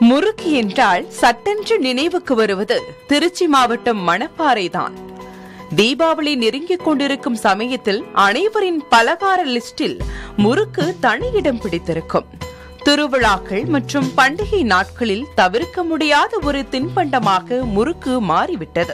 முறுக்கு என்றால் சட்டென்று நினைவுக்கு வருவது திருச்சி மாவட்டம் மணப்பாறைதான் தீபாவளி நெருங்கிக் கொண்டிருக்கும் சமயத்தில் அனைவரின் பலகார லிஸ்டில் முறுக்கு தனி இடம் பிடித்திருக்கும் திருவிழாக்கள் மற்றும் பண்டிகை நாட்களில் தவிர்க்க முடியாத ஒரு தின்பண்டமாக முறுக்கு மாறிவிட்டது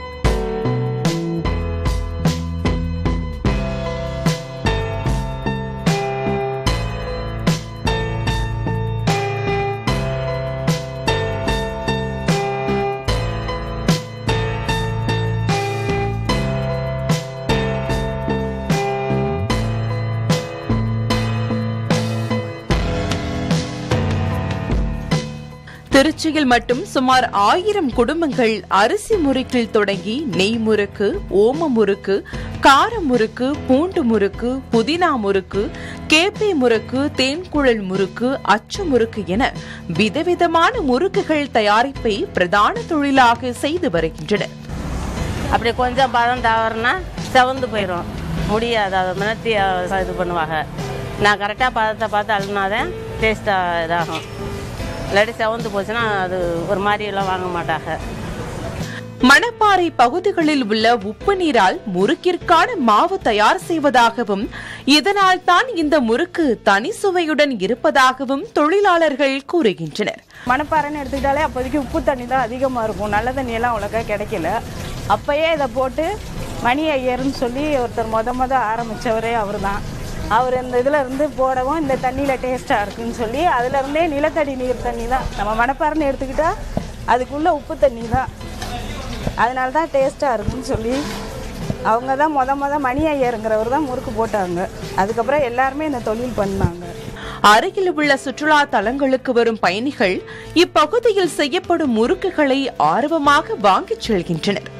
திருச்சியில் மட்டும் சுமார் ஆயிரம் குடும்பங்கள் அரிசி முறுக்கில் தொடங்கி நெய் முறுக்கு ஓம முறுக்கு கார முறுக்கு பூண்டு முறுக்கு புதினா முறுக்கு கேப்பை முறுக்கு தேன்குழல் முறுக்கு அச்சு முறுக்கு என விதவிதமான முறுக்குகள் தயாரிப்பை பிரதான தொழிலாக செய்து வருகின்றனர் அப்படி கொஞ்சம் பதம் தவறுனா செவந்து போயிடும் முடியாது அதை மினத்தி அஹ், இது பண்ணுவாங்க நான் கரெக்டாக பதத்தை பார்த்து அழுனாதான் டேஸ்ட்டாக இதாகும் இல்லாட்டி செவந்து போச்சுன்னா அது ஒரு மாதிரி எல்லாம் வாங்க மாட்டாங்க மணப்பாறை பகுதிகளில் உள்ள உப்பு நீரால் முறுக்கிற்கான மாவு தயார் செய்வதாகவும் இதனால் தான் இந்த முறுக்கு தனி சுவையுடன் இருப்பதாகவும் தொழிலாளர்கள் கூறுகின்றனர் மணப்பாறைன்னு எடுத்துக்கிட்டாலே அப்போதைக்கு உப்பு தண்ணி தான் அதிகமாக இருக்கும் நல்ல தண்ணியெல்லாம் அவ்வளோக்கா கிடைக்கல அப்போயே இதை போட்டு மணி ஐயர்னு சொல்லி ஒருத்தர் மொத மொத ஆரம்பித்தவரே அவர் தான் அவர் இந்த இதில் இருந்து போடவும் இந்த தண்ணியில் டேஸ்ட்டாக இருக்குன்னு சொல்லி அதுலேருந்தே நிலத்தடி நீர் தண்ணி தான் நம்ம மணப்பாறைன்னு எடுத்துக்கிட்டால் அதுக்குள்ளே உப்பு தண்ணி தான் அதனால தான் டேஸ்ட்டாக இருக்குன்னு சொல்லி அவங்க தான் மொத மொத மணி ஐயருங்கிறவர் தான் முறுக்கு போட்டாங்க அதுக்கப்புறம் எல்லாருமே இந்த தொழில் பண்ணாங்க அருகில் உள்ள சுற்றுலா தலங்களுக்கு வரும் பயணிகள் இப்பகுதியில் செய்யப்படும் முறுக்குகளை ஆர்வமாக வாங்கிச் செல்கின்றனர்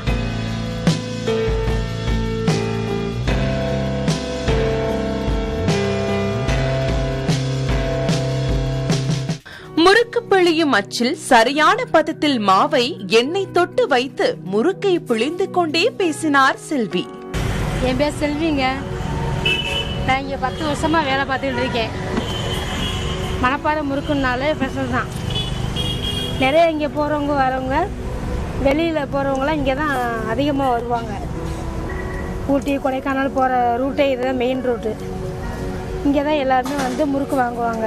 முறுக்கு பிழியும் அச்சில் சரியான பதத்தில் மாவை எண்ணெய் தொட்டு வைத்து முறுக்கை பிழிந்து கொண்டே பேசினார் செல்வி என் பேர் செல்விங்க நான் இங்கே பத்து வருஷமாக வேலை பார்த்துக்கிட்டு இருக்கேன் மணப்பாறை முறுக்குனாலே ஸ்பெஷல் தான் நிறைய இங்கே போகிறவங்க வரவங்க வெளியில் போகிறவங்களாம் இங்கே தான் அதிகமாக வருவாங்க ஊட்டி கொடைக்கானல் போகிற ரூட்டே இதுதான் மெயின் ரூட்டு இங்கே தான் எல்லாருமே வந்து முறுக்கு வாங்குவாங்க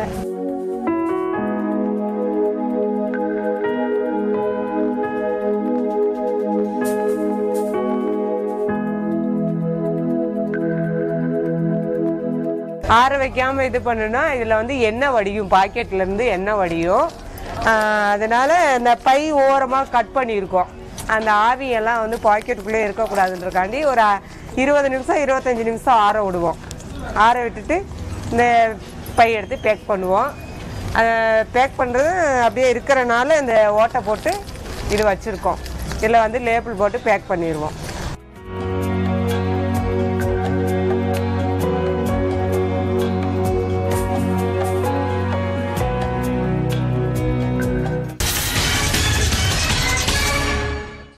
ஆற வைக்காம இது பண்ணுனா இதுல வந்து எண்ணெய் வடியும் பாக்கெட்ல இருந்து எண்ணெய் வடியும் ஆஹ் அதனால இந்த பை ஓரமா கட் பண்ணியிருக்கோம் அந்த ஆவியெல்லாம் வந்து பாக்கெட்டுக்குள்ளே இருக்கக்கூடாதுன்றக்காண்டி ஒரு அ- இருபது நிமிஷம் இருபத்தஞ்சு நிமிஷம் ஆற விடுவோம் ஆற விட்டுட்டு இந்த பை எடுத்து பேக் பண்ணுவோம் பேக் பண்ணுறது அப்படியே இருக்கிறனால இந்த ஓட்டை போட்டு இது வச்சுருக்கோம் இதில் வந்து லேபிள் போட்டு பேக் பண்ணிடுவோம்